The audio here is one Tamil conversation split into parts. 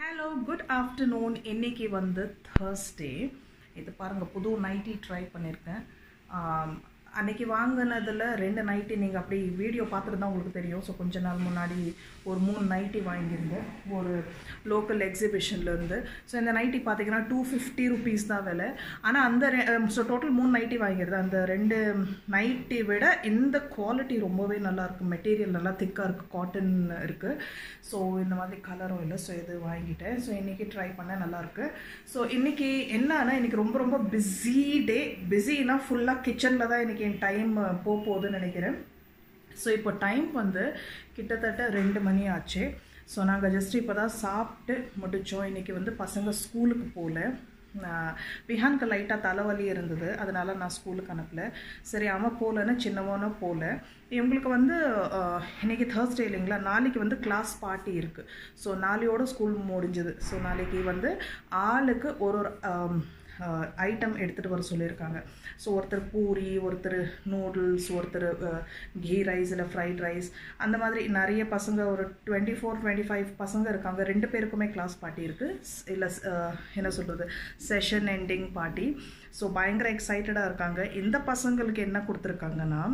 ஹலோ குட் ஆஃப்டர்நூன் இன்னைக்கு வந்து Thursday இது பாருங்கள் புது நைட்டி ட்ரை பண்ணியிருக்கேன் ஆம், அன்னைக்கு வாங்கினதில் ரெண்டு நைட்டி நீங்கள் அப்படி வீடியோ பார்த்துட்டு தான் உங்களுக்கு தெரியும் ஸோ கொஞ்ச நாள் முன்னாடி ஒரு மூணு நைட்டி வாங்கியிருந்தேன் ஒரு லோக்கல் எக்ஸிபிஷன்லேருந்து ஸோ இந்த நைட்டி பார்த்தீங்கன்னா டூ ஃபிஃப்டி ருபீஸ் தான் விலை ஆனால் அந்த ஸோ டோட்டல் மூணு நைட்டி வாங்கியிருந்தேன் அந்த ரெண்டு நைட்டி விட இந்த குவாலிட்டி ரொம்பவே நல்லா இருக்கு மெட்டீரியல் நல்லா திக்காக இருக்குது காட்டன் இருக்குது ஸோ இந்த மாதிரி கலரும் இல்லை ஸோ இது வாங்கிட்டேன் ஸோ இன்றைக்கி ட்ரை பண்ண நல்லாயிருக்கு ஸோ இன்றைக்கி என்னன்னா இன்றைக்கி ரொம்ப ரொம்ப பிஸி டே பிஸினா ஃபுல்லாக கிச்சனில் தான் இன்றைக்கி என் டைம் போக போகுதுன்னு நினைக்கிறேன் ஸோ இப்போ டைம் வந்து கிட்டத்தட்ட ரெண்டு மணி ஆச்சு ஸோ நாங்கள் ஜஸ்ட் இப்போ தான் சாப்பிட்டு முடித்தோம் இன்றைக்கி வந்து பசங்க ஸ்கூலுக்கு போகல நான் விஹானுக்கு லைட்டாக தலைவலி இருந்தது அதனால நான் ஸ்கூலுக்கு அனுப்பல சரி அவன் போகலன்னு சின்னவனும் போகல இவங்களுக்கு வந்து அஹ், இன்னைக்கு Thursday இல்லைங்களா நாளைக்கு வந்து கிளாஸ் பார்ட்டி இருக்குது ஸோ நாளையோட ஸ்கூல் முடிஞ்சுது ஸோ நாளைக்கு வந்து ஆளுக்கு ஒரு ஒரு ஐட்டம் எடுத்துகிட்டு வர சொல்லியிருக்காங்க ஸோ ஒருத்தர் பூரி ஒருத்தர் நூடுல்ஸ் ஒருத்தர் கீ ரைஸ் இல்லை ஃப்ரைட் ரைஸ் அந்த மாதிரி நிறைய பசங்க ஒரு டுவெண்ட்டி ஃபோர் டுவெண்ட்டி ஃபைவ் பசங்க இருக்காங்க ரெண்டு பேருக்குமே கிளாஸ் பார்ட்டி இருக்குது இல்லை என்ன சொல்கிறது செஷன் எண்டிங் பார்ட்டி ஸோ பயங்கர எக்ஸைட்டடாக இருக்காங்க இந்த பசங்களுக்கு என்ன கொடுத்துருக்காங்கன்னா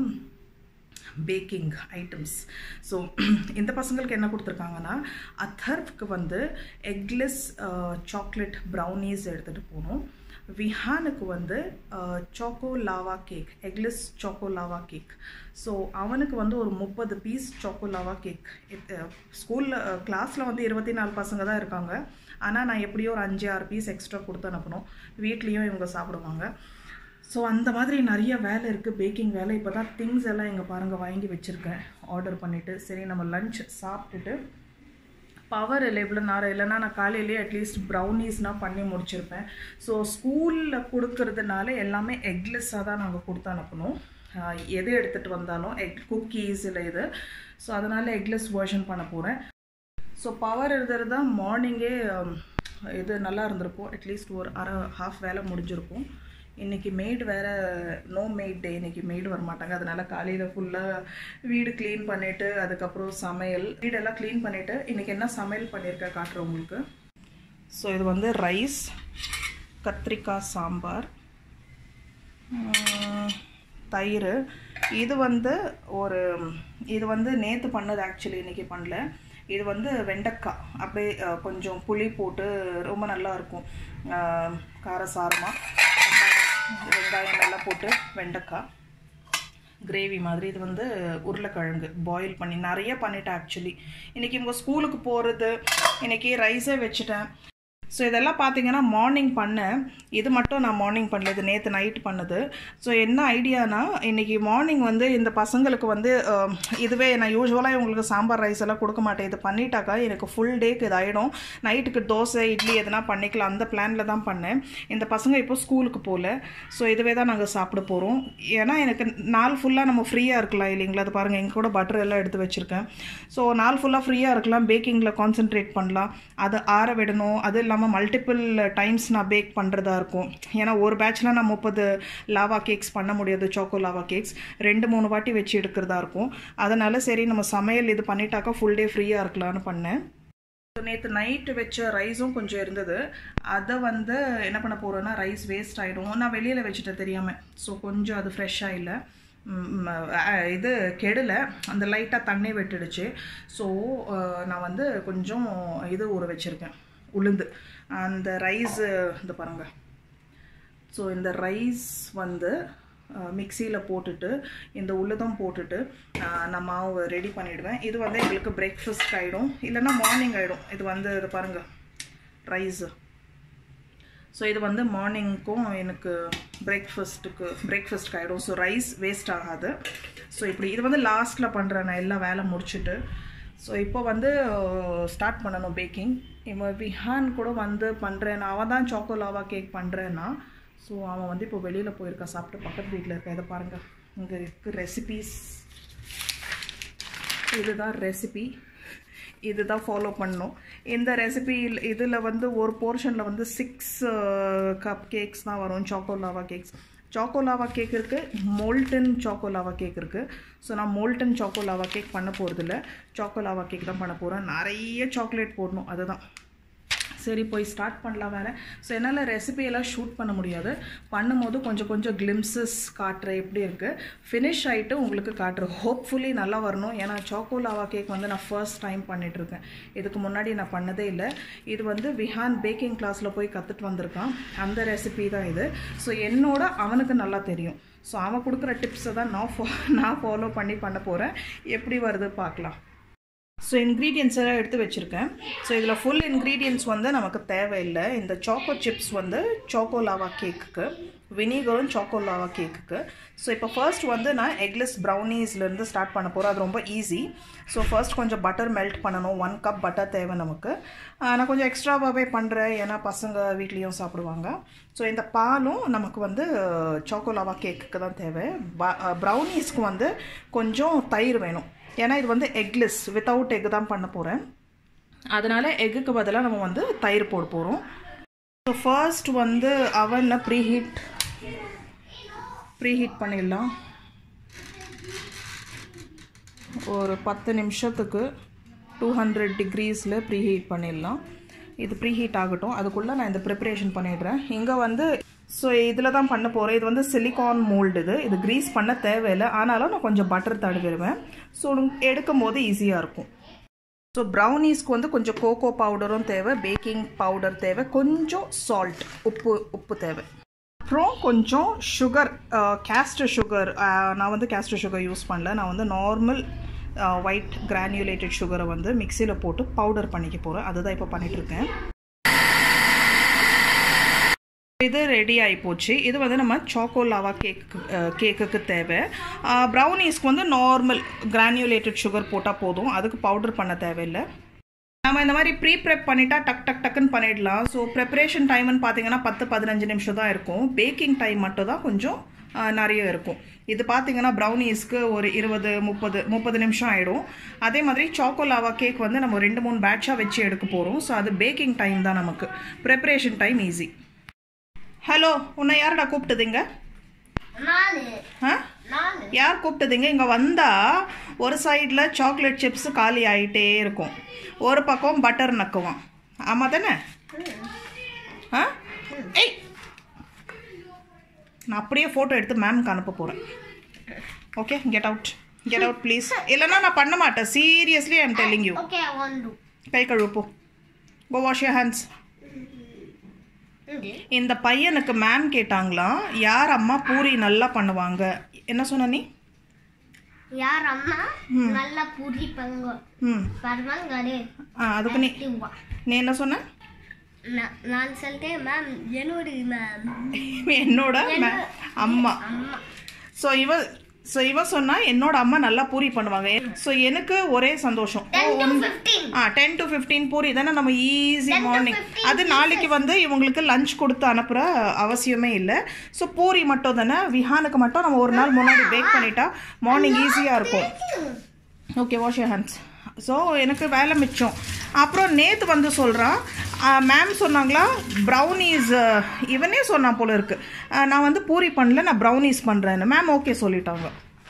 பேக்கிங் ஐட்டம்ஸ் ஸோ இந்த பசங்களுக்கு என்ன கொடுத்துருக்காங்கன்னா அத்தர்வுக்கு வந்து எக்லெஸ் சாக்லேட் ப்ரௌனீஸ் எடுத்துகிட்டு போகணும் விஹானுக்கு வந்து choco lava cake eggless choco lava cake so அவனுக்கு வந்து ஒரு முப்பது பீஸ் சாக்கோ லாவா கேக் ஸ்கூலில் கிளாஸில் வந்து இருபத்தி நாலு பசங்க தான் இருக்காங்க ஆனால் நான் எப்படியோ ஒரு அஞ்சு ஆறு பீஸ் எக்ஸ்ட்ரா கொடுத்து அனுப்பணும் வீட்லேயும் இவங்க சாப்பிடுவாங்க ஸோ அந்த மாதிரி நிறைய வேலை இருக்குது பேக்கிங் வேலை இப்போ தான் திங்ஸ் எல்லாம் இங்கே பாருங்கள் வாங்கி வச்சுருக்கேன் ஆர்டர் பண்ணிவிட்டு சரி நம்ம லஞ்ச் சாப்பிட்டுட்டு பவர் இல்லை இவ்வளோ நேரம் இல்லைன்னா நான் காலையிலேயே அட்லீஸ்ட் ப்ரௌனீஸ்னால் பண்ணி முடிச்சிருப்பேன் ஸோ ஸ்கூலில் கொடுக்கறதுனால எல்லாமே எக்லெஸ்ஸாக தான் நாங்கள் கொடுத்து அனுப்பணும் ஆஹ் எது எடுத்துகிட்டு வந்தாலும் எக் குக்கீஸ் இல்லை இது ஸோ அதனால் எக்லெஸ் வேர்ஷன் பண்ண போகிறேன் ஸோ பவர் இருந்தது தான் மார்னிங்கே இது நல்லா இருந்திருக்கும் அட்லீஸ்ட் ஒரு அரை ஹாஃப் வேலை முடிஞ்சிருக்கும் இன்றைக்கி மெய்டு வேறு நோ மெய்ட் டே இன்றைக்கி மெய்டு வர மாட்டாங்க அதனால காலையில் ஃபுல்லாக வீடு க்ளீன் பண்ணிவிட்டு அதுக்கப்புறம் சமையல் வீடெல்லாம் க்ளீன் பண்ணிவிட்டு இன்றைக்கி என்ன சமையல் பண்ணியிருக்கேன் காட்டுறேன் உங்களுக்கு ஸோ இது வந்து ரைஸ் கத்திரிக்காய் சாம்பார் உம், தயிர் இது வந்து ஒரு இது வந்து நேற்று பண்ணது ஆக்சுவலி இன்றைக்கி பண்ணல இது வந்து வெண்டைக்காய் அப்படியே அஹ், கொஞ்சம் புளி போட்டு ரொம்ப நல்லா இருக்கும் அஹ், காரசாரமாக வெங்காயம் நல்லா போட்டு வெண்டைக்காய் கிரேவி மாதிரி இது வந்து உருளைக்கிழங்கு பாயில் பண்ணி நிறைய பண்ணிட்டேன் ஆக்சுவலி இன்றைக்கி இவங்க ஸ்கூலுக்கு போகிறது இன்றைக்கி ரைஸே வச்சுட்டேன் ஸோ இதெல்லாம் பார்த்தீங்கன்னா மார்னிங் பண்ணேன் இது மட்டும் நான் மார்னிங் பண்ணல இது நேற்று நைட் பண்ணது ஸோ என்ன ஐடியானா இன்றைக்கி மார்னிங் வந்து இந்த பசங்களுக்கு வந்து அஹ், இதுவே நான் யூஸ்வலாக இவங்களுக்கு சாம்பார் ரைஸ் எல்லாம் கொடுக்க மாட்டேன் இது பண்ணிட்டாக்கா எனக்கு ஃபுல் டேக்கு இது ஆகிடும் நைட்டுக்கு தோசை இட்லி எதுனா பண்ணிக்கலாம் அந்த பிளானில் தான் பண்ணேன் இந்த பசங்க இப்போ ஸ்கூலுக்கு போகல ஸோ இதுவே தான் நாங்கள் சாப்பிட போகிறோம் ஏன்னா எனக்கு நாள் ஃபுல்லாக நம்ம ஃப்ரீயாக இருக்கலாம் இல்லைங்களா அது பாருங்கள் எங்கள் கூட பட்டர் எல்லாம் எடுத்து வச்சுருக்கேன் ஸோ நாள் ஃபுல்லாக ஃப்ரீயாக இருக்கலாம் பேக்கிங்கில் கான்சென்ட்ரேட் பண்ணலாம் அது ஆற விடணும் அது இல்லாமல் மல்டிபிள் டைம்ஸ் நான் பேக் பண்ணுறதா இருக்கும் ஏன்னா ஒரு பேட்ச்லாம் நான் முப்பது லாவா கேக்ஸ் பண்ண முடியாது சாக்கோ லாவா கேக்ஸ் ரெண்டு மூணு வாட்டி வச்சு எடுக்கிறதா இருக்கும் அதனால சரி நம்ம சமையல் இது பண்ணிட்டாக்கா ஃபுல் டே ஃப்ரீயாக இருக்கலாம்னு பண்ணேன் நேற்று நைட்டு வச்ச ரைஸும் கொஞ்சம் இருந்தது அதை வந்து என்ன பண்ண போகிறேன்னா ரைஸ் வேஸ்ட் ஆகிடும் நான் வெளியில் வச்சுட்டேன் தெரியாமல் ஸோ கொஞ்சம் அது ஃப்ரெஷ்ஷாக இல்லை ம், அஹ், இது கெடலை அந்த லைட்டாக தண்ணி விட்டுடுச்சு ஸோ நான் வந்து கொஞ்சம் இது ஊற வச்சுருக்கேன் உளுந்து அந்த ரைஸு இந்த பாருங்க ஸோ இந்த ரைஸ் வந்து மிக்சியில் போட்டுட்டு இந்த உளுதம் போட்டுட்டு அஹ், நான் மாவு ரெடி பண்ணிவிடுவேன் இது வந்து எங்களுக்கு பிரேக்ஃபாஸ்ட் ஆகிடும் இல்லைன்னா மார்னிங் ஆகிடும் இது வந்து இது பாருங்கள் ரைஸு ஸோ இது வந்து மார்னிங்க்கும் எனக்கு பிரேக்ஃபாஸ்ட்டுக்கு பிரேக்ஃபாஸ்ட்க்கு ஆகிடும் ஸோ ரைஸ் வேஸ்ட் ஆகாது ஸோ இப்படி இது வந்து லாஸ்ட்டில் பண்ணுறேன் நான் எல்லா வேலை முடிச்சுட்டு ஸோ இப்போ வந்து ஸ்டார்ட் பண்ணணும் பேக்கிங் இவன் விஹான் கூட வந்து பண்ணுறேன் அவன் தான் சாக்கோ லாவா கேக் பண்ணுறேன்னா ஸோ அவன் வந்து இப்போ வெளியில் போயிருக்கான் சாப்பிட்டு பக்கத்து வீட்டில் இருக்க இதை பாருங்கள் இங்கே இருக்குது ரெசிபீஸ் இதுதான் ரெசிபி இதுதான் ஃபாலோ பண்ணணும் இந்த ரெசிபி இதில் வந்து ஒரு போர்ஷனில் வந்து சிக்ஸ் கப் கேக்ஸ் தான் வரும் choco lava cakes choco lava cake இருக்குது மோல்டன் சாக்கோ லாவா கேக் இருக்குது ஸோ நான் மோல்டன் சாக்கோ லாவா கேக் பண்ண போகிறதில்ல சாக்கோ லாவா கேக் தான் பண்ண போகிறேன் நிறைய சாக்லேட் போடணும் அதுதான் சரி போய் ஸ்டார்ட் பண்ணலாம் வேறு ஸோ என்னால் ரெசிபியெல்லாம் ஷூட் பண்ண முடியாது பண்ணும்போது கொஞ்சம் கொஞ்சம் கிளிம்சஸ் காட்டுறேன் எப்படி இருக்குது ஃபினிஷ் ஆகிட்டு உங்களுக்கு காட்டுறேன் ஹோப்ஃபுல்லி நல்லா வரணும் ஏன்னா சாக்கோ லாவா கேக் வந்து நான் ஃபர்ஸ்ட் டைம் பண்ணிகிட்ருக்கேன் இதுக்கு முன்னாடி நான் பண்ணதே இல்லை இது வந்து விஹான் பேக்கிங் கிளாஸில் போய் கற்றுட்டு வந்திருக்கான் அந்த ரெசிபி தான் இது ஸோ என்னோட அவனுக்கு நல்லா தெரியும் ஸோ அவன் கொடுக்குற டிப்ஸை தான் நான் ஃபா நான் ஃபாலோ பண்ணி பண்ண போகிறேன் எப்படி வருது பார்க்கலாம் ஸோ இன்க்ரீடியன்ஸ் எல்லாம் எடுத்து வச்சுருக்கேன் ஸோ இதில் ஃபுல் இன்க்ரீடியன்ஸ் வந்து நமக்கு தேவையில்லை இந்த சாக்கோ சிப்ஸ் வந்து சாக்கோ லாவா கேக்குக்கு வினிகரும் சாக்கோ லாவா கேக்குக்கு ஸோ இப்போ ஃபர்ஸ்ட் வந்து நான் எக்லெஸ் ப்ரௌனீஸ்லேருந்து ஸ்டார்ட் பண்ண போகிறேன் அது ரொம்ப ஈஸி ஸோ ஃபர்ஸ்ட் கொஞ்சம் பட்டர் மெல்ட் பண்ணணும் ஒன் கப் பட்டர் தேவை நமக்கு நான் கொஞ்சம் எக்ஸ்ட்ராவாகவே பண்ணுறேன் ஏன்னா பசங்க வீட்லேயும் சாப்பிடுவாங்க ஸோ இந்த பாலும் நமக்கு வந்து சாக்கோ லாவா கேக்குக்கு தான் தேவை ப்ரௌனீஸ்க்கு வந்து கொஞ்சம் தயிர் வேணும் ஏன்னா இது வந்து எக்லெஸ் வித்தவுட் எக் தான் பண்ண போகிறேன் அதனால் எக்குக்கு பதிலாக நம்ம வந்து தயிர் போட போகிறோம் ஸோ ஃபர்ஸ்ட் வந்து அவனில் ப்ரீ ஹீட் ப்ரீ ஹீட் பண்ணிடலாம் ஒரு பத்து நிமிஷத்துக்கு டூ ஹண்ட்ரட் டிக்ரீஸில் ப்ரீ ஹீட் பண்ணிடலாம் இது ப்ரீ ஹீட் ஆகட்டும் அதுக்குள்ளே நான் இந்த ப்ரிப்பரேஷன் பண்ணிடுறேன் இங்கே வந்து ஸோ இதில் தான் பண்ண போகிறேன் இது வந்து சிலிகான் மோல்டு இது இது க்ரீஸ் பண்ண தேவையில்லை ஆனாலும் நான் கொஞ்சம் பட்டர் தடவிடுவேன் ஸோ எடுக்கும் போது ஈஸியாக இருக்கும் ஸோ ப்ரௌனீஸ்க்கு வந்து கொஞ்சம் கோகோ பவுடரும் தேவை பேக்கிங் பவுடர் தேவை கொஞ்சம் சால்ட் உப்பு உப்பு தேவை அப்புறம் கொஞ்சம் சுகர் கேஸ்டர் சுகர் நான் வந்து கேஸ்டர் சுகர் யூஸ் பண்ணல நான் வந்து நார்மல் ஒயிட் கிரானியுலேட்டட் சுகரை வந்து மிக்சியில் போட்டு பவுடர் பண்ணிக்க போகிறேன் அதுதான் இப்போ பண்ணிகிட்ருக்கேன் இது ரெடி ஆகி போச்சு இது வந்து நம்ம சாக்கோ லாவா கேக் கேக்குக்கு தேவை ப்ரௌனீஸ்க்கு வந்து நார்மல் கிரானியுலேட்டட் சுகர் போட்டால் போதும் அதுக்கு பவுடர் பண்ண தேவையில்லை நம்ம இந்த மாதிரி ப்ரீ ப்ரெப் பண்ணிட்டா டக் டக் டக்குன்னு பண்ணிடலாம் ஸோ ப்ரிப்பரேஷன் டைம்னு பார்த்தீங்கன்னா பத்து பதினஞ்சு நிமிஷம் தான் இருக்கும் பேக்கிங் டைம் மட்டும் தான் கொஞ்சம் நிறைய இருக்கும் இது பார்த்தீங்கன்னா ப்ரௌனீஸ்க்கு ஒரு இருபது முப்பது முப்பது நிமிஷம் ஆகிடும் அதே மாதிரி சாக்கோ லாவா கேக் வந்து நம்ம ரெண்டு மூணு பேட்சாக வச்சு எடுக்க போகிறோம் ஸோ அது பேக்கிங் டைம் தான் நமக்கு ப்ரிப்பரேஷன் டைம் ஈஸி ஹலோ உன்னை யாரடா கூப்பிட்டதுங்க ஆ யார் கூப்பிட்டதுங்க இங்கே வந்தால் ஒரு சைடில் சாக்லேட் சிப்ஸ் காலி ஆகிட்டே இருக்கும் ஒரு பக்கம் பட்டர் நக்குவான் ஆமாம் தானே ஆ ஏய் நான் அப்படியே ஃபோட்டோ எடுத்து மேம்க்கு அனுப்ப போகிறேன் okay get out get out please இல்லைன்னா நான் பண்ண மாட்டேன் seriously I am telling you Okay, I want to. கை கழுவு போ go wash your hands Okay. இந்த பையனுக்கு மேம் கேட்டாங்களாம் யார் அம்மா பூரி நல்லா பண்ணுவாங்க என்ன சொன்ன நீ யார் அம்மா நல்லா பூரி பங்க ம் பரவாங்க ஆ அதுக்கு நீ நீ என்ன சொன்ன நான் சொல்லிட்டேன் மேம் என்னோட மேம் என்னோட மே- அம்மா அம்மா ஸோ இவ ஸோ இவ சொன்னா என்னோட அம்மா நல்லா பூரி பண்ணுவாங்க ஸோ எனக்கு ஒரே சந்தோஷம் oh, ten to one- fifteen ah ten to fifteen poori தானே நம்ம ஈஸி 10 to மார்னிங் 15 அது நாளைக்கு வந்து இவங்களுக்கு லஞ்ச் கொடுத்து அனுப்புகிற அவசியமே இல்லை ஸோ பூரி மட்டும் தானே விஹானுக்கு மட்டும் நம்ம ஒரு நாள் முன்னாடி பேக் பண்ணிட்டா மார்னிங் ஈஸியாக இருக்கும் okay wash your hands so எனக்கு வேலை மிச்சம் அப்புறம் நேற்று வந்து சொல்கிறான் மேம் சொன்னாங்களா ப்ரௌனீஸ் இவனே சொன்னான் போல இருக்கு ஆ, நான் வந்து பூரி பண்ணல நான் ப்ரௌனீஸ் பண்ணுறேன்னு மேம் ஓகே சொல்லிட்டாங்க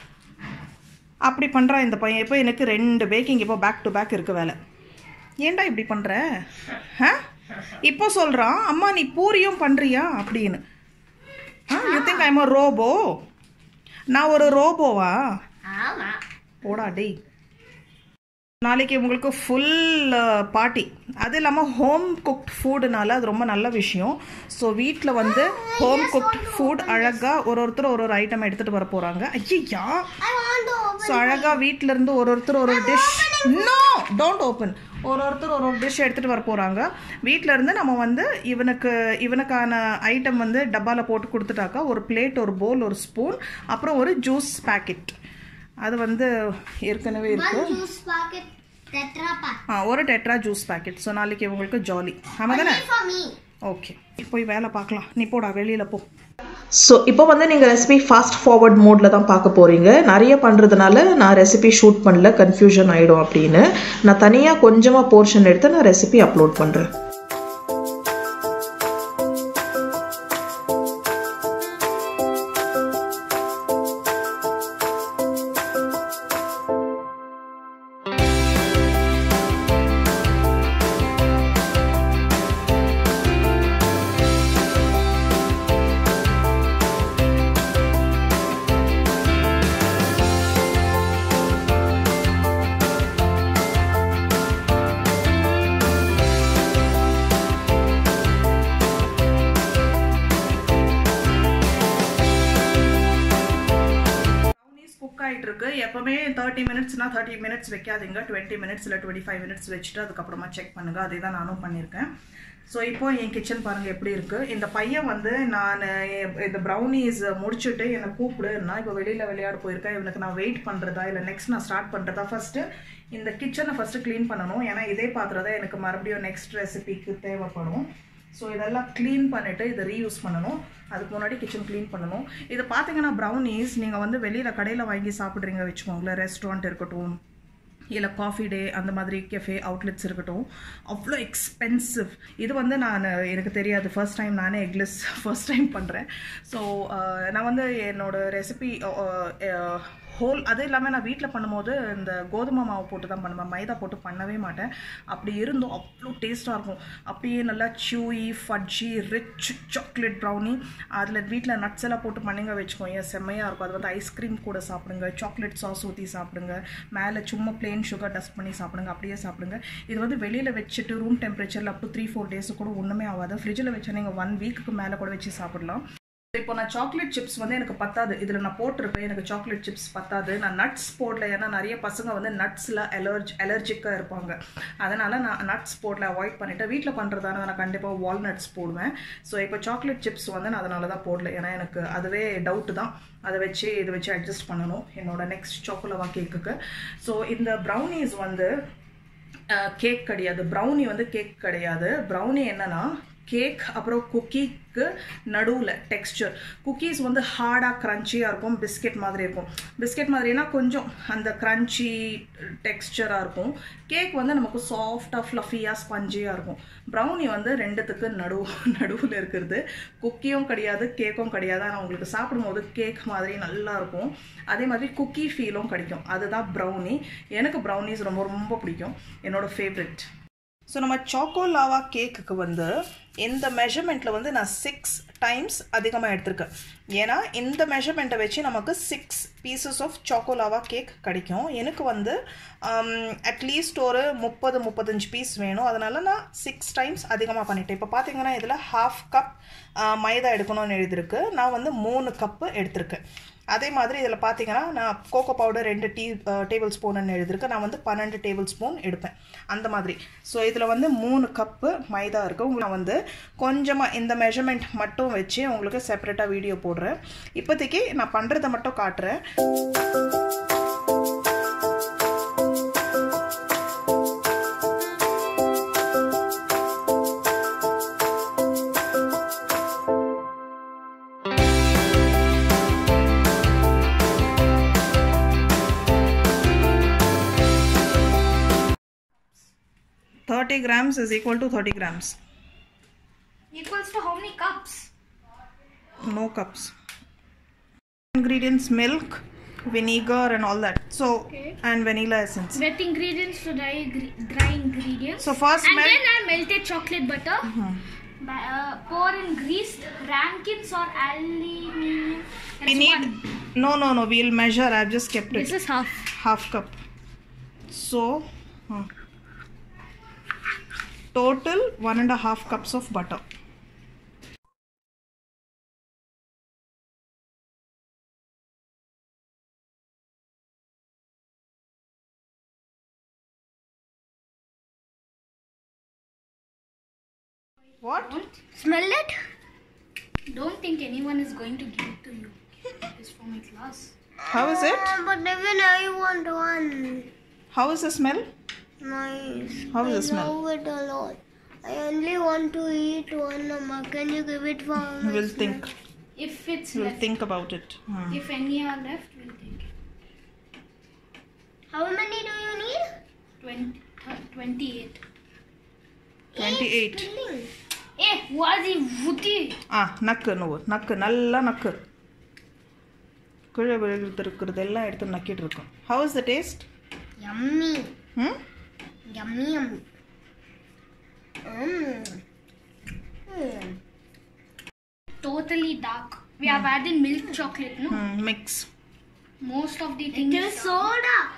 அப்படி பண்ணுறான் இந்த பையன் இப்போ எனக்கு ரெண்டு பேக்கிங் இப்போ பேக் டு பேக் இருக்கு வேலை ஏன்டா இப்படி பண்ணுற ஆ இப்போ சொல்கிறான் அம்மா நீ பூரியும் பண்ணுறியா அப்படின்னு ah you think I'm a robot நான் ஒரு ரோபோவா ஆமா போடா டேய் நாளைக்கு உங்களுக்கு ஃபுல் பார்ட்டி அது இல்லாமல் ஹோம் குக்ட் ஃபுட்டுனால அது ரொம்ப நல்ல விஷயம் ஸோ வீட்டில் வந்து ஹோம் குக்ட் ஃபுட் அழகாக ஒரு ஒருத்தர் ஒரு ஒரு ஐட்டம் எடுத்துகிட்டு வர போகிறாங்க ஐயா I want to open so அழகாக வீட்டில் இருந்து ஒரு ஒருத்தர் ஒரு ஒரு டிஷ் நோ டோன்ட் ஓப்பன் ஒரு ஒருத்தர் ஒரு ஒரு டிஷ் எடுத்துகிட்டு வர போகிறாங்க வீட்டில் இருந்து நம்ம வந்து இவனுக்கு இவனுக்கான ஐட்டம் வந்து டப்பாவில் போட்டு கொடுத்துட்டாக்கா ஒரு பிளேட் ஒரு போல் ஒரு ஸ்பூன் அப்புறம் ஒரு ஜூஸ் பேக்கெட் அது வந்து ஏற்கனவே இருக்கு one juice packet tetra pack ஆ ஒரு டெட்ரா ஜூஸ் பேக்கெட் ஸோ நாளைக்கு உங்களுக்கு ஜாலி ஆமாம் தானே only for me ஓகே போய் வேலை பார்க்கலாம் நீ போடா வெளியில் போ ஸோ இப்போ வந்து நீங்கள் ரெசிபி ஃபாஸ்ட் ஃபார்வர்ட் மோடில் தான் பார்க்க போகிறீங்க நிறைய பண்ணுறதுனால நான் ரெசிபி ஷூட் பண்ணல கன்ஃபியூஷன் ஆகிடும் அப்படின்னு நான் தனியாக கொஞ்சமாக போர்ஷன் எடுத்து நான் ரெசிபி அப்லோட் பண்ணுறேன் எப்போவுமே தேர்ட்டி மினிட்ஸ்னால் தேர்ட்டி மினிட்ஸ் வைக்காதீங்க டுவெண்ட்டி மினிட்ஸ் இல்லை டுவெண்ட்டி ஃபைவ் மினிட்ஸ் வச்சுட்டு அதுக்கப்புறமா செக் பண்ணுங்கள் அதே தான் நானும் பண்ணியிருக்கேன் ஸோ இப்போ என் கிச்சன் பாருங்கள் எப்படி இருக்குது இந்த பையன் வந்து நான் இந்த ப்ரௌனிஸ் முடிச்சுட்டு என்னை கூப்பிடுன்னா இப்போ வெளியில் விளையாட போயிருக்கேன் இவனுக்கு நான் வெயிட் பண்ணுறதா இல்லை நெக்ஸ்ட் நான் ஸ்டார்ட் பண்ணுறதா ஃபஸ்ட்டு இந்த கிச்சனை ஃபஸ்ட்டு க்ளீன் பண்ணணும் ஏன்னா இதே பாத்திரம் தான் எனக்கு மறுபடியும் நெக்ஸ்ட் ரெசிபிக்கு தேவைப்படும் ஸோ இதெல்லாம் க்ளீன் பண்ணிவிட்டு இதை ரீயூஸ் பண்ணணும் அதுக்கு முன்னாடி கிச்சன் க்ளீன் பண்ணணும் இது பார்த்தீங்கன்னா ப்ரௌனிஸ் நீங்கள் வந்து வெளியில் கடையில் வாங்கி சாப்பிட்றீங்க வச்சுக்கோங்களேன் ரெஸ்டாரண்ட் இருக்கட்டும் இல்லை காஃபி டே அந்த மாதிரி கெஃபே அவுட்லெட்ஸ் இருக்கட்டும் அவ்வளோ எக்ஸ்பென்சிவ் இது வந்து நான் எனக்கு தெரியாது ஃபர்ஸ்ட் டைம் நானே எக்லெஸ் ஃபர்ஸ்ட் டைம் பண்ணுறேன் ஸோ நான் வந்து என்னோட ரெசிபி ஹோல் அது இல்லாமல் நான் வீட்டில் பண்ணும்போது இந்த கோதுமை மாவு போட்டு தான் பண்ணுவேன் மைதா போட்டு பண்ணவே மாட்டேன் அப்படி இருந்தும் அவ்வளோ டேஸ்ட்டாக இருக்கும் அப்படியே நல்லா chewy fudgy rich chocolate brownie அதில் வீட்டில் நட்ஸ் எல்லாம் போட்டு பண்ணிங்க வச்சுக்கோங்க செம்மையாக இருக்கும் அது வந்து ஐஸ்கிரீம் கூட சாப்பிடுங்க சாக்லேட் சாஸ் ஊற்றி சாப்பிடுங்க மேலே சும்மா பிளெயின் சுகர் டஸ்ட் பண்ணி சாப்பிடுங்க அப்படியே சாப்பிடுங்க இது வந்து வெளியில் வச்சுட்டு ரூம் டெம்பரேச்சரில் up to three four days கூட ஒன்றுமே ஆகாது ஃப்ரிட்ஜில் வச்சா நீங்கள் ஒன் வீக்குக்கு மேலே கூட வச்சு சாப்பிடலாம் இப்போ நான் சாக்லேட் சிப்ஸ் வந்து எனக்கு பத்தாது இதில் நான் போட்டிருப்பேன் எனக்கு சாக்லேட் சிப்ஸ் பத்தாது நான் நட்ஸ் போடல ஏன்னா நிறைய பசங்க வந்து நட்ஸில் அலர்ஜ் அலர்ஜிக்காக இருப்பாங்க அதனால் நான் நட்ஸ் போடல அவாய்ட் பண்ணிவிட்டேன் வீட்டில் பண்ணுறதான நான் கண்டிப்பாக வால்நட்ஸ் போடுவேன் ஸோ இப்போ சாக்லேட் சிப்ஸ் வந்து நான் அதனால தான் போடல ஏன்னா எனக்கு அதுவே டவுட்டு தான் அதை வச்சு இதை வச்சு அட்ஜஸ்ட் பண்ணணும் என்னோட நெக்ஸ்ட் சாக்கோலவா கேக்குக்கு ஸோ இந்த ப்ரௌனிஸ் வந்து கேக் கிடையாது ப்ரௌனி வந்து கேக் கிடையாது ப்ரௌனி என்னன்னா கேக் அப்புறம் குக்கீக்கு நடுவில் டெக்ஸ்டர் குக்கீஸ் வந்து ஹார்டாக க்ரன்ச்சியாக இருக்கும் பிஸ்கெட் மாதிரி இருக்கும் பிஸ்கெட் மாதிரினா கொஞ்சம் அந்த க்ரன்ச்சி டெக்ஸ்டராக இருக்கும் கேக் வந்து நமக்கு சாஃப்டாக ஃப்ளஃபியாக ஸ்பஞ்சியாக இருக்கும் ப்ரௌனி வந்து ரெண்டுத்துக்கு நடு நடுவில் இருக்கிறது குக்கியும் கிடையாது கேக்கும் கிடையாது ஆனால் உங்களுக்கு சாப்பிடும்போது கேக் மாதிரி நல்லா இருக்கும் அதே மாதிரி குக்கி ஃபீலும் கிடைக்கும் அதுதான் ப்ரௌனி எனக்கு ப்ரௌனிஸ் ரொம்ப ரொம்ப பிடிக்கும் என்னோட ஃபேவரெட் ஸோ நம்ம சாக்கோ லாவா கேக்குக்கு வந்து இந்த மெஷர்மெண்ட்டில் வந்து நான் சிக்ஸ் டைம்ஸ் அதிகமாக எடுத்திருக்கேன் ஏன்னா இந்த மெஷர்மெண்ட்டை வச்சு நமக்கு six pieces of choco lava cake கிடைக்கும் எனக்கு வந்து அட்லீஸ்ட் ஒரு முப்பது முப்பத்தஞ்சு பீஸ் வேணும் அதனால நான் சிக்ஸ் டைம்ஸ் அதிகமாக பண்ணிட்டேன் இப்போ பார்த்தீங்கன்னா இதில் ஹாஃப் கப் மைதா எடுக்கணும்னு எழுதியிருக்கு நான் வந்து மூணு கப்பு எடுத்திருக்கேன் அதே மாதிரி இதில் பார்த்தீங்கன்னா நான் கோகோ பவுடர் ரெண்டு டீ டேபிள் ஸ்பூன்னு எழுதியிருக்கேன் நான் வந்து பன்னெண்டு டேபிள் ஸ்பூன் எடுப்பேன் அந்த மாதிரி ஸோ இதில் வந்து மூணு கப்பு மைதா இருக்குது உங்களுக்கு நான் வந்து கொஞ்சமாக இந்த மெஷர்மெண்ட் மட்டும் வச்சு உங்களுக்கு செப்பரேட்டாக வீடியோ போடுறேன் இப்போதைக்கு நான் பண்ணுறதை மட்டும் காட்டுறேன் Thirty grams is equal to thirty grams. Equals to how many cups? No cups. Ingredients: milk, vinegar, and all that. So Okay. and vanilla essence. Wet ingredients to dry, gre- dry ingredients. So first and melt. then I melted chocolate butter. Ba- Uh, pour in greased rankins or aluminium. We That's need one. no no no. We'll measure. I've just kept it. This is half. half cup. So uh, total one and a half cups of butter. What? Smell it? Don't think anyone is going to give it to you. It's for my class. How is it? But even I want one. How is the smell? Nice. How is the smell? love it a lot. I only want to eat one. Amma. Can you give it for me? We'll think. If it's We'll left. think about it. Hmm. If any are left, we'll take it. How many do you need? 20, th- 28. 28. Eh, Wazi Vuti. ஆ நக்கு நோவு நக்கு நல்லா நக்கு கீழே விழுகிறது எல்லாம் எடுத்து நக்கிட்டு இருக்கோம் how is the taste Yummy. ம் Yummy, yummy. Mm. Mm. Totally dark. We have added milk chocolate, no? Mix Most of the things. It is so dark.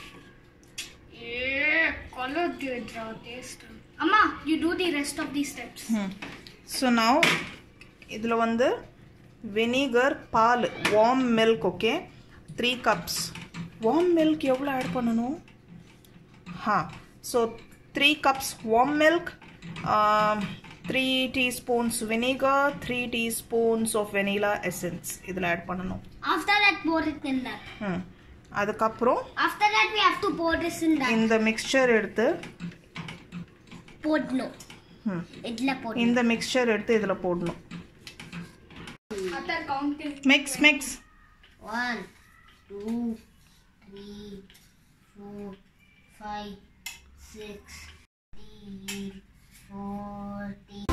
Yeah, color did draw taste. Amma, you do the rest of the steps. So நான் இதில் வந்து வினிகர் பால் warm milk okay three cups warm milk எவ்வளோ ஆட் பண்ணணும் ஹா so three cups warm milk three teaspoons vinegar three teaspoons of vanilla essence இதில் ஆட் பண்ணணும் After that, pour it in that. ம் அதுக்கப்புறம் After that, we have to pour this in that. இந்த மிக்சர் எடுத்து Podno. ம் Idla podno. இந்த மிக்சர் எடுத்து இதில் போடணும் After counting. Mix mix One, two, three, four, five, six, three, forty.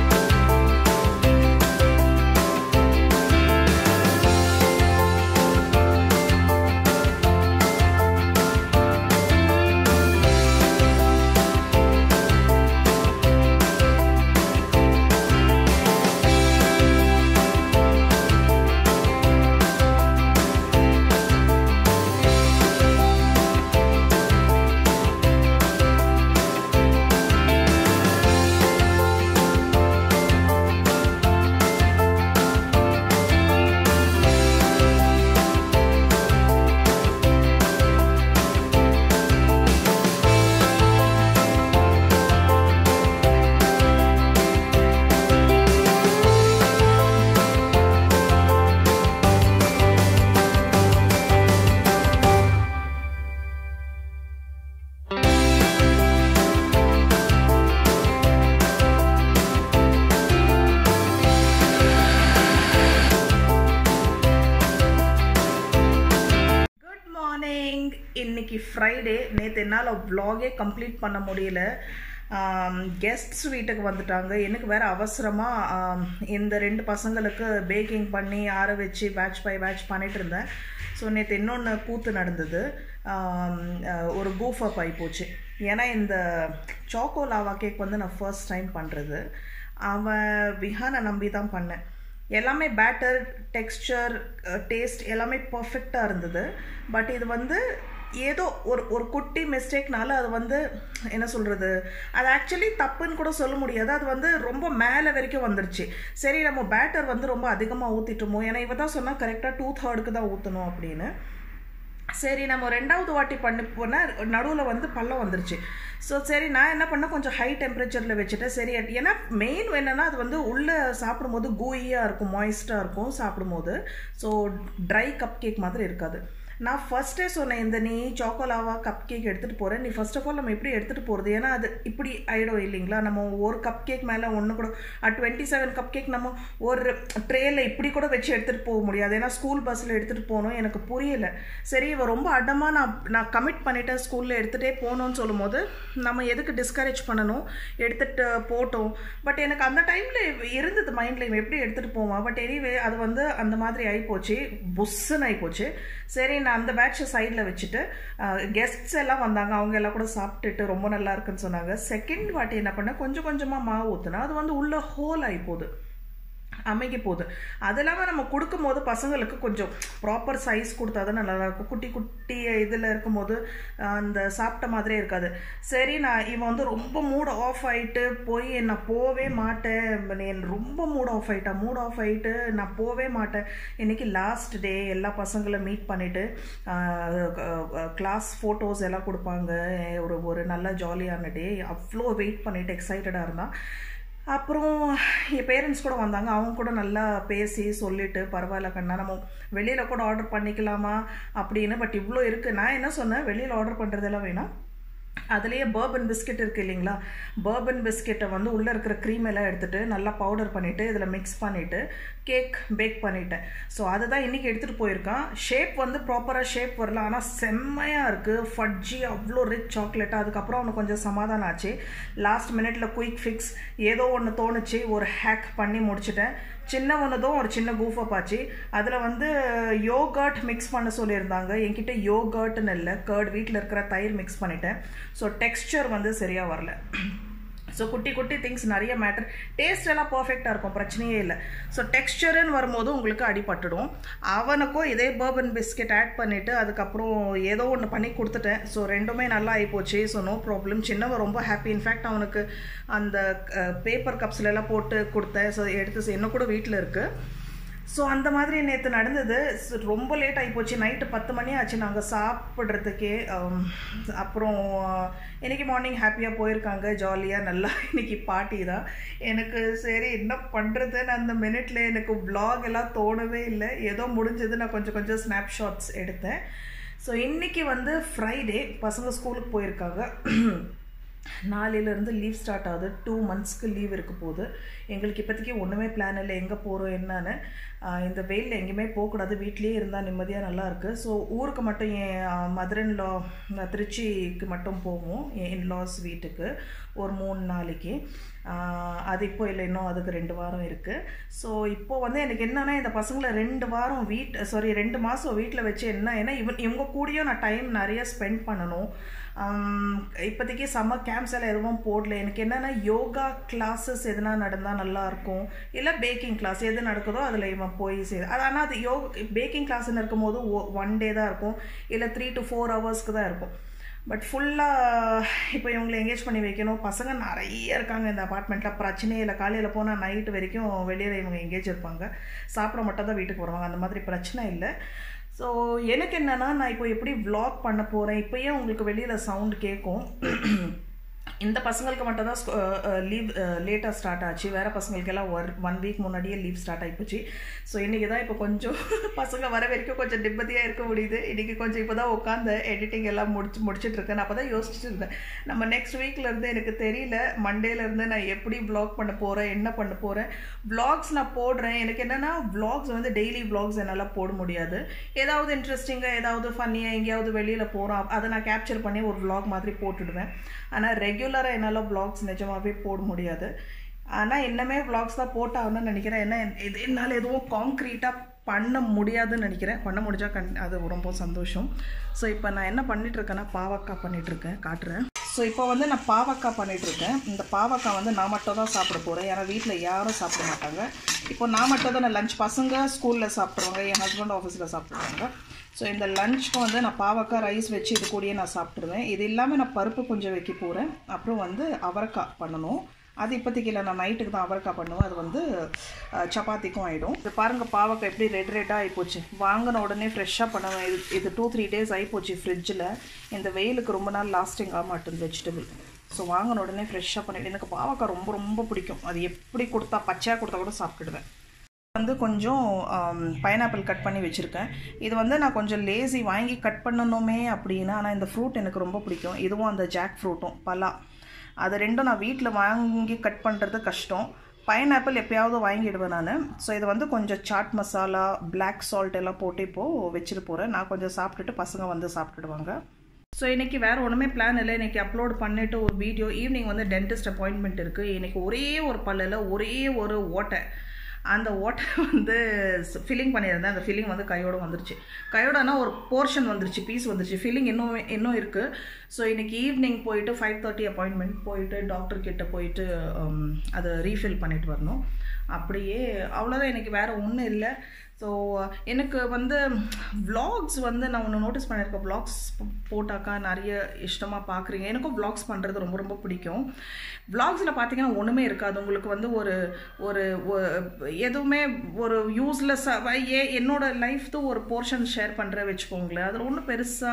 Good morning இன்னைக்கு ஃப்ரைடே நேற்று என்னால் vlog-ஏ கம்ப்ளீட் பண்ண முடியல கெஸ்ட்ஸ் வீட்டுக்கு வந்துட்டாங்க எனக்கு வேற அவசரமாக இந்த ரெண்டு பசங்களுக்கு பேக்கிங் பண்ணி ஆற வச்சு பேட்ச் பை பேட்ச் பண்ணிட்டு இருந்தேன் ஸோ நேற்று இன்னொன்று கூத்து நடந்தது ஆம், அஹ், ஒரு கூஃப் அப் ஆகி போச்சு ஏன்னா இந்த சாக்கோ லாவா கேக் வந்து நான் ஃபர்ஸ்ட் டைம் பண்ணுறது அவன் விஹானை நம்பி தான் பண்ணேன் எல்லாமே பேட்டர் டெக்ஸ்சர் டேஸ்ட் எல்லாமே பர்ஃபெக்டாக இருந்தது பட் இது வந்து ஏதோ ஒரு ஒரு குட்டி மிஸ்டேக்னால அது வந்து என்ன சொல்கிறது அது ஆக்சுவலி தப்புன்னு கூட சொல்ல முடியாது அது வந்து ரொம்ப மேலே வரைக்கும் வந்துருச்சு சரி நம்ம பேட்டர் வந்து ரொம்ப அதிகமாக ஊற்றிட்டோமோ ஏன்னா இவ தான் சொன்னால் கரெக்டாக டூ தேர்டுக்கு தான் ஊற்றணும் அப்படின்னு சரி நம்ம ரெண்டாவது வாட்டி பண்ணி போனால் நடுவில் வந்து பள்ளம் வந்துருச்சு ஸோ சரி நான் என்ன பண்ணேன் கொஞ்சம் ஹை டெம்பரேச்சரில் வச்சுட்டேன் சரி ஏன்னா மெயின் என்னன்னா அது வந்து உள்ளே சாப்பிடும்போது கூயியாக இருக்கும் மாய்ஸ்டாக இருக்கும் சாப்பிடும்போது ஸோ ட்ரை கப் கேக் மாதிரி இருக்காது நான் ஃபர்ஸ்டே சொன்னேன் இந்த நீ சாக்கோலாவா கப் கேக் எடுத்துகிட்டு போகிறேன் நீ ஃபர்ஸ்ட் ஆஃப் ஆல் நம்ம எப்படி எடுத்துகிட்டு போகிறது ஏன்னா அது இப்படி ஆகிடும் இல்லைங்களா நம்ம ஒரு கப் கேக் மேலே ஒன்று கூட டுவெண்ட்டி செவன் கப் கேக் நம்ம ஒரு ட்ரேயில் இப்படி கூட வச்சு எடுத்துகிட்டு போக முடியாது ஏன்னா ஸ்கூல் பஸ்ஸில் எடுத்துகிட்டு போகணும் எனக்கு புரியல சரி இவ ரொம்ப அடமாக நான் நான் கமிட் பண்ணிட்டேன் ஸ்கூலில் எடுத்துகிட்டே போகணும்னு சொல்லும்போது நம்ம எதுக்கு டிஸ்கரேஜ் பண்ணணும் எடுத்துகிட்டு போட்டோம் பட் எனக்கு அந்த டைமில் இருந்தது மைண்டில் இவன் எப்படி எடுத்துகிட்டு போவான் பட் எனிவே அது வந்து அந்த மாதிரி ஆகிப்போச்சு புஸ்ஸுன்னு ஆகிப்போச்சு சரி நான் அந்த பேட்சை சைடில் வச்சுட்டு கெஸ்ட்ஸ் எல்லாம் வந்தாங்க அவங்க எல்லாம் கூட சாப்பிட்டுட்டு ரொம்ப நல்லா இருக்குன்னு சொன்னாங்க செகண்ட் வாட்டி என்ன பண்ணேன் கொஞ்சம் கொஞ்சமாக மாவு ஊற்றுனா அது வந்து உள்ள ஹோல் ஆகி போகுது அமைக்க போகுது அது இல்லாமல் நம்ம கொடுக்கும்போது பசங்களுக்கு கொஞ்சம் ப்ராப்பர் சைஸ் கொடுத்தா தான் நல்லா இருக்கும் குட்டி குட்டி இதில் இருக்கும்போது அஹ், அந்த சாப்பிட்ட மாதிரியே இருக்காது சரி நான் இவன் வந்து ரொம்ப மூட் ஆஃப் ஆயிட்டு போய் நான் போவே மாட்டேன் நீ ரொம்ப மூட் ஆஃப் ஆயிட்டா மூட் ஆஃப் ஆயிட்டு நான் போவே மாட்டேன் இன்னைக்கு லாஸ்ட் டே எல்லா பசங்களும் மீட் பண்ணிட்டு கிளாஸ் ஃபோட்டோஸ் எல்லாம் கொடுப்பாங்க ஒரு ஒரு நல்ல ஜாலியான டே அவ்வளோ வெயிட் பண்ணிட்டு எக்ஸைட்டடாக இருந்தான் அப்புறம் என் பேரண்ட்ஸ் கூட வந்தாங்க அவங்க கூட நல்லா பேசி சொல்லிட்டு பரவாயில்ல கண்ணா நம்ம வெளியில் கூட ஆர்டர் பண்ணிக்கலாமா அப்படின்னு பட் இவ்வளோ இருக்குது நான் என்ன சொன்னேன் வெளியில் ஆர்டர் பண்ணுறதெல்லாம் வேணாம் அதுலேயே பர்பன் பிஸ்கெட் இருக்குது இல்லைங்களா பர்பன் பிஸ்கெட்டை வந்து உள்ளே இருக்கிற க்ரீம் எல்லாம் எடுத்துகிட்டு நல்லா பவுடர் பண்ணிவிட்டு இதில் மிக்ஸ் பண்ணிவிட்டு கேக் பேக் பண்ணிட்டேன் ஸோ அதை தான் இன்றைக்கி எடுத்துகிட்டு போயிருக்கான் ஷேப் வந்து ப்ராப்பராக ஷேப் வரல ஆனால் செம்மையாக இருக்குது ஃபட்ஜி அவ்வளோ ரிச் சாக்லேட்டாக அதுக்கப்புறம் அவனுக்கு கொஞ்சம் சமாதானம் ஆச்சு லாஸ்ட் மினிட்ல குயிக் ஃபிக்ஸ் ஏதோ ஒன்று தோணுச்சு ஒரு ஹேக் பண்ணி முடிச்சிட்டேன் சின்ன ஒன்றுதும் ஒரு சின்ன கூஃபப் ஆச்சு அதில் வந்து யோகர்ட் மிக்ஸ் பண்ண சொல்லியிருந்தாங்க என்கிட்ட யோகர்ட்னு இல்லை கர்ட் வீட்டில் இருக்கிற தயிர் மிக்ஸ் பண்ணிட்டேன் ஸோ டெக்ஸ்சர் வந்து சரியாக வரல ஸோ குட்டி குட்டி திங்ஸ் நிறைய மேட்டர் டேஸ்ட் எல்லாம் பர்ஃபெக்டாக இருக்கும் பிரச்சனையே இல்லை ஸோ டெக்ஸ்சருன்னு வரும்போது உங்களுக்கு அடிபட்டுடும் அவனுக்கும் இதே பர்பன் பிஸ்கெட் ஆட் பண்ணிவிட்டு அதுக்கப்புறம் ஏதோ ஒன்று பண்ணி கொடுத்துட்டேன் ஸோ ரெண்டுமே நல்லா ஆகிப்போச்சு ஸோ நோ ப்ராப்ளம் சின்னவன் ரொம்ப ஹாப்பி இன்ஃபேக்ட் அவனுக்கு அந்த பேப்பர் கப்ஸ்ல எல்லாம் போட்டு கொடுத்தேன் ஸோ எடுத்து இன்னும் கூட வீட்டில் இருக்குது ஸோ அந்த மாதிரி நேற்று நடந்தது ஸ் ரொம்ப லேட் ஆகி போச்சு நைட்டு பத்து மணி ஆச்சு நாங்கள் சாப்பிட்றதுக்கே um, அப்புறம் இன்னைக்கு மார்னிங் ஹாப்பியாக போயிருக்காங்க ஜாலியாக நல்லா இன்னைக்கு பார்ட்டி தான் எனக்கு சரி என்ன பண்ணுறதுன்னு அந்த மினிட்ல எனக்கு vlog எல்லாம் தோணவே இல்லை ஏதோ முடிஞ்சது நான் கொஞ்சம் கொஞ்சம் ஸ்னாப்ஷாட்ஸ் எடுத்தேன் ஸோ இன்னைக்கு வந்து ஃப்ரைடே பசங்க ஸ்கூலுக்கு போயிருக்காங்க நாளையிலேருந்து லீவ் ஸ்டார்ட் ஆகுது டூ மந்த்ஸ்க்கு லீவ் இருக்க போகுது எங்களுக்கு இப்போதைக்கு ஒன்றுமே பிளான் இல்லை எங்கே போகிறோம் என்னன்னு ஆஹ் இந்த வெயிலில் எங்கேயுமே போகக்கூடாது வீட்லேயே இருந்தால் நிம்மதியாக நல்லா இருக்குது ஸோ ஊருக்கு மட்டும் என் மதர் இன்லா திருச்சிக்கு மட்டும் போவோம் என் இன்லாஸ் வீட்டுக்கு ஒரு மூணு நாளைக்கு ஆஹ் அது இப்போ இல்லை இன்னும் அதுக்கு ரெண்டு வாரம் இருக்குது ஸோ இப்போ வந்து எனக்கு என்னன்னா இந்த பசங்களை ரெண்டு வாரம் வீட் சாரி ரெண்டு மாதம் வீட்டில் வச்சு என்ன ஏன்னா இவன் இவங்க கூடயும் நான் டைம் நிறைய ஸ்பெண்ட் பண்ணணும் ஆம், இப்போதைக்கு சம்மர் கேம்ப்ஸ் எல்லாம் எதுவும் போடல எனக்கு என்னென்னா யோகா கிளாஸஸ் எதுனா நடந்தால் நல்லாயிருக்கும் இல்லை பேக்கிங் கிளாஸ் எது நடக்குதோ அதில் இவன் போய் சேரு அது ஆனால் அது யோகா பேக்கிங் கிளாஸ்ன்னு இருக்கும்போது ஒன் டே தான் இருக்கும் இல்லை த்ரீ டு ஃபோர் ஹவர்ஸ்க்கு தான் இருக்கும் பட் ஃபுல்லாக இப்போ இவங்களை எங்கேஜ் பண்ணி வைக்கணும் பசங்க நிறைய இருக்காங்க இந்த அப்பார்ட்மெண்ட்டில் பிரச்சனையே இல்லை காலையில் போனால் நைட்டு வரைக்கும் வெளியில் இவங்க எங்கேஜ் இருப்பாங்க சாப்பிட மட்டும் தான் வீட்டுக்கு வருவாங்க அந்த மாதிரி பிரச்சனை இல்லை ஸோ எனக்கு என்னென்னா நான் இப்போ எப்படி vlog பண்ண போகிறேன் இப்போயே உங்களுக்கு வெளியில் சவுண்ட் கேட்கும் இந்த பசங்களுக்கு மட்டும் தான் லீவ் லேட்டாக ஸ்டார்ட் ஆச்சு வேறு பசங்களுக்கெல்லாம் ஒரு ஒன் வீக் முன்னாடியே லீவ் ஸ்டார்ட் ஆகிப்போச்சு ஸோ இன்றைக்கி தான் இப்போ கொஞ்சம் பசங்க வர வரைக்கும் கொஞ்சம் நிம்மதியாக இருக்க முடியுது இன்றைக்கி கொஞ்சம் இப்போ தான் உட்காந்து எடிட்டிங் எல்லாம் முடிச்சு முடிச்சிட்டு இருக்கேன் நான் அப்போ தான் யோசிச்சுட்டு இருந்தேன் நம்ம நெக்ஸ்ட் வீக்லேருந்து எனக்கு தெரியல மண்டேலேருந்து நான் எப்படி vlog பண்ண போகிறேன் என்ன பண்ண போகிறேன் vlogs நான் போடுறேன் எனக்கு என்னென்னா vlogs வந்து டெய்லி vlogs என்னால் போட முடியாது ஏதாவது இன்ட்ரெஸ்டிங்காக ஏதாவது ஃபன்னியாக எங்கேயாவது வெளியில் போகிறோம் அதை நான் கேப்சர் பண்ணி ஒரு vlog மாதிரி போட்டுடுவேன் ஆனால் ரெகுலராக என்னால் vlogs நிஜமாகவே போட முடியாது ஆனால் இன்னமே vlogs தான் போட்டாகணும்னு நினைக்கிறேன் ஏன்னா இது என்னால் எதுவும் காங்க்ரீட்டாக பண்ண முடியாதுன்னு நினைக்கிறேன் பண்ண முடிஞ்சா கண் அது ரொம்ப சந்தோஷம் ஸோ இப்போ நான் என்ன பண்ணிட்டு இருக்கேன்னா பாவக்காய் பண்ணிட்டு இருக்கேன் காட்டுறேன் ஸோ இப்போ வந்து நான் பாவக்காய் பண்ணிட்டு இருக்கேன் இந்த பாவக்காய் வந்து நான் மட்டும் தான் சாப்பிட போகிறேன் ஏன்னா வீட்டில் யாரும் சாப்பிட மாட்டாங்க இப்போ நான் மட்டும் தான் லஞ்ச் பசங்க ஸ்கூலில் சாப்பிட்ருவாங்க என் ஹஸ்பண்ட் ஆஃபீஸில் சாப்பிட்ருவாங்க ஸோ இந்த லஞ்சுக்கு வந்து நான் பாவக்காய் ரைஸ் வச்சு இது கூடயே நான் சாப்பிட்ருவேன் இது இல்லாமல் நான் பருப்பு கொஞ்சம் வைக்க போகிறேன் அப்புறம் வந்து அவரைக்காய் பண்ணணும் அது இப்போதைக்கு இல்லை நான் நைட்டுக்கு தான் அவரைக்காய் பண்ணுவேன் அது வந்து அஹ், சப்பாத்திக்கும் ஆகிடும் இது பாருங்கள் பாவக்காய் எப்படி ரெட் ரெட்டாக ஆகிப்போச்சு வாங்கின உடனே ஃப்ரெஷ்ஷாக பண்ணுவேன் இது இது டூ த்ரீ டேஸ் ஆகிப்போச்சு ஃப்ரிட்ஜில் இந்த வெயிலுக்கு ரொம்ப நாள் லாஸ்டிங் ஆக மாட்டேங்குது வெஜிடபிள் ஸோ வாங்கின உடனே ஃப்ரெஷ்ஷாக பண்ணிவிட்டு எனக்கு பாவக்காய் ரொம்ப ரொம்ப பிடிக்கும் அது எப்படி கொடுத்தா பச்சையாக கொடுத்தா கூட சாப்பிட்டுடுவேன் வந்து கொஞ்சம் பைனாப்பிள் கட் பண்ணி வச்சுருக்கேன் இது வந்து நான் கொஞ்சம் லேசி வாங்கி கட் பண்ணணுமே அப்படின்னா ஆனால் இந்த ஃப்ரூட் எனக்கு ரொம்ப பிடிக்கும் இதுவும் அந்த ஜாக் ஃப்ரூட்டும் பலா அது ரெண்டும் நான் வீட்டில் வாங்கி கட் பண்ணுறது கஷ்டம் பைனாப்பிள் எப்பயாவது வாங்கிடுவேன் நான் ஸோ இது வந்து கொஞ்சம் சாட் மசாலா Black சால்ட் எல்லாம் போட்டு இப்போது வச்சுட்டு போகிறேன் நான் கொஞ்சம் சாப்பிட்டுட்டு பசங்க வந்து சாப்பிட்டுடுவாங்க ஸோ இன்னைக்கு வேறு ஒன்றுமே பிளான் இல்லை இன்னைக்கு அப்லோட் பண்ணிட்டு ஒரு வீடியோ ஈவினிங் வந்து டென்டிஸ்ட் அப்பாயின்மெண்ட் இருக்குது இன்னைக்கு ஒரே ஒரு பல்லில் ஒரே ஒரு ஓட்டை அந்த ஓட்டை வந்து ஃபில்லிங் பண்ணியிருந்தேன் அந்த ஃபில்லிங் வந்து கையோட வந்துருச்சு கையோடனா ஒரு போர்ஷன் வந்துருச்சு பீஸ் வந்துருச்சு ஃபில்லிங் இன்னும் இன்னும் இருக்குது ஸோ இன்னைக்கு ஈவினிங் போயிட்டு ஃபைவ் தேர்ட்டி அப்பாயின்மெண்ட் போயிட்டு டாக்டர் கிட்ட போயிட்டு um, அதை ரீஃபில் பண்ணிட்டு வரணும் அப்படியே அவ்வளோதான் எனக்கு வேறு ஒன்றும் இல்லை ஸோ எனக்கு வந்து vlogs வந்து நான் ஒன்று நோட்டீஸ் பண்ணியிருக்கேன் vlogs போட்டாக்கா நிறைய இஷ்டமாக பார்க்குறீங்க எனக்கும் vlogs பண்ணுறது ரொம்ப ரொம்ப பிடிக்கும் vlogsல பார்த்தீங்கன்னா ஒன்றுமே இருக்காது உங்களுக்கு வந்து ஒரு ஒரு ஒ- எதுவுமே ஒரு யூஸ்லெஸ்ஸாக ஏ என்னோட லைஃப்து ஒரு போர்ஷன் ஷேர் பண்ணுற வச்சுக்கோங்களேன் அதில் ஒன்றும்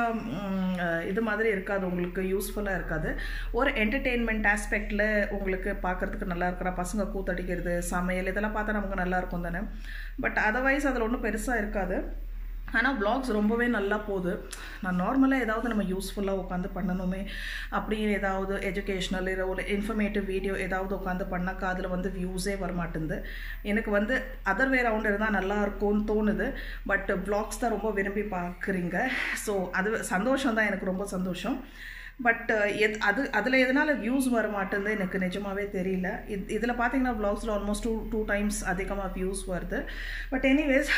பெருசாக இது மாதிரி இருக்காது உங்களுக்கு யூஸ்ஃபுல்லாக இருக்காது ஒரு என்டர்டெயின்மெண்ட் ஆஸ்பெக்டில் உங்களுக்கு பார்க்குறதுக்கு நல்லா இருக்கிற பசங்க கூத்தடிக்கிறது சமையல் இதெல்லாம் பார்த்தா நமக்கு நல்லா இருக்கும் தானே பட் அதர்வைஸ் அதில் ஒன்றும் பெருசாக இருக்காது ஆனால் vlogs ரொம்பவே நல்லா போகுது நான் நார்மலாக ஏதாவது நம்ம யூஸ்ஃபுல்லாக உட்காந்து பண்ணணுமே அப்படின்னு ஏதாவது எஜுகேஷ்னல் இல்லை ஒரு இன்ஃபர்மேட்டிவ் வீடியோ ஏதாவது உட்காந்து பண்ணாக்கா அதில் வந்து வியூஸே வரமாட்டேங்குது எனக்கு வந்து அதர் வே ரவுண்ட் இருந்தால் நல்லா இருக்கும்னு தோணுது பட் vlogs தான் ரொம்ப விரும்பி பார்க்குறீங்க ஸோ அது சந்தோஷம் தான் எனக்கு ரொம்ப சந்தோஷம் பட் எத் அது அதில் எதனால் வியூஸ் வர மாட்டேங்குது எனக்கு நிஜமாவே தெரியல இது இதில் பார்த்தீங்கன்னா vlogsல ஆல்மோஸ்ட் டூ டூ டைம்ஸ் அதிகமாக வியூஸ் வருது பட் எனிவேஸ்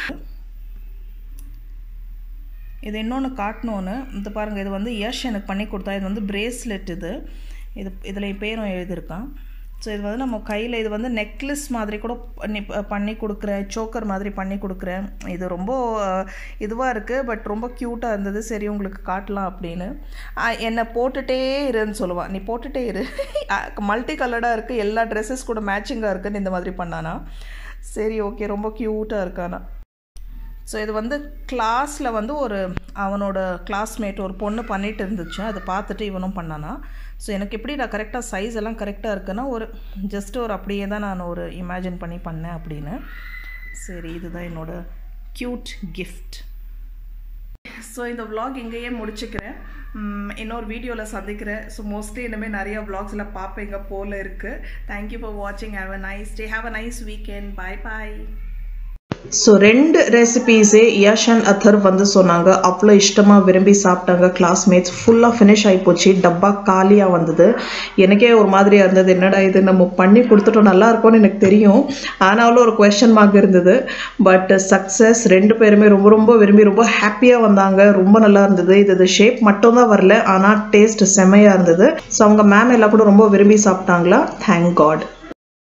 இது இன்னொன்று காட்டணுன்னு இது பாருங்கள் இது வந்து யஷ் எனக்கு பண்ணி கொடுத்தா இது வந்து பிரேஸ்லெட் இது இது இதில் என் பேரும் எழுதியிருக்கான் ஸோ இது வந்து நம்ம கையில் இது வந்து நெக்லஸ் மாதிரி கூட பண்ணி பண்ணி கொடுக்குறேன் சோக்கர் மாதிரி பண்ணி கொடுக்குறேன் இது ரொம்ப இதுவாக இருக்குது பட் ரொம்ப க்யூட்டாக இருந்தது சரி உங்களுக்கு காட்டலாம் அப்படின்னு ஆ, என்னை போட்டுட்டே இருன்னு சொல்லுவான் நீ போட்டுட்டே இரு மல்டி கலர்டாக இருக்குது எல்லா ட்ரெஸ்ஸஸ் கூட மேட்சிங்காக இருக்குன்னு இந்த மாதிரி பண்ணானா சரி ஓகே ரொம்ப க்யூட்டாக இருக்கானா ஸோ இது வந்து கிளாஸில் வந்து ஒரு அவனோட கிளாஸ்மேட் ஒரு பொண்ணு பண்ணிட்டு இருந்துச்சு அதை பார்த்துட்டு இவனும் பண்ணானா ஸோ எனக்கு எப்படி நான் கரெக்டாக சைஸ் எல்லாம் கரெக்டாக இருக்குன்னா ஒரு ஜஸ்ட் ஒரு அப்படியே தான் நான் ஒரு இமேஜின் பண்ணி பண்ணேன் அப்படின்னு சரி இதுதான் என்னோட க்யூட் கிஃப்ட் ஸோ இந்த vlog இங்கேயே முடிச்சுக்கிறேன் உம், இன்னொரு வீடியோவில் சந்திக்கிறேன் ஸோ மோஸ்ட்லி இனிமேல் நிறைய vlogsல பார்ப்பீங்க போல இருக்குது தேங்க்யூ ஃபார் வாட்சிங் have a nice day have a nice weekend bye bye so ரெண்டு ரெசிபீஸே யஷ் அண்ட் அத்தர் வந்து சொன்னாங்க அவ்வளோ இஷ்டமாக விரும்பி சாப்பிட்டாங்க கிளாஸ்மேட்ஸ் ஃபுல்லாக ஃபினிஷ் ஆகி போச்சு டப்பா காலியாக வந்தது எனக்கே ஒரு மாதிரியாக இருந்தது என்னடா இது நம்ம பண்ணி கொடுத்துட்டோம் நல்லா இருக்கும்னு எனக்கு தெரியும் ஆனாலும் ஒரு கொஷன் மார்க் இருந்தது பட் சக்ஸஸ் ரெண்டு பேருமே ரொம்ப ரொம்ப விரும்பி ரொம்ப ஹாப்பியாக வந்தாங்க ரொம்ப நல்லா இருந்தது இது இது ஷேப் மட்டும்தான் வரல ஆனால் டேஸ்ட் செமையாக இருந்தது ஸோ அவங்க மேம் எல்லாம் கூட ரொம்ப விரும்பி சாப்பிட்டாங்களா தேங்க் காட்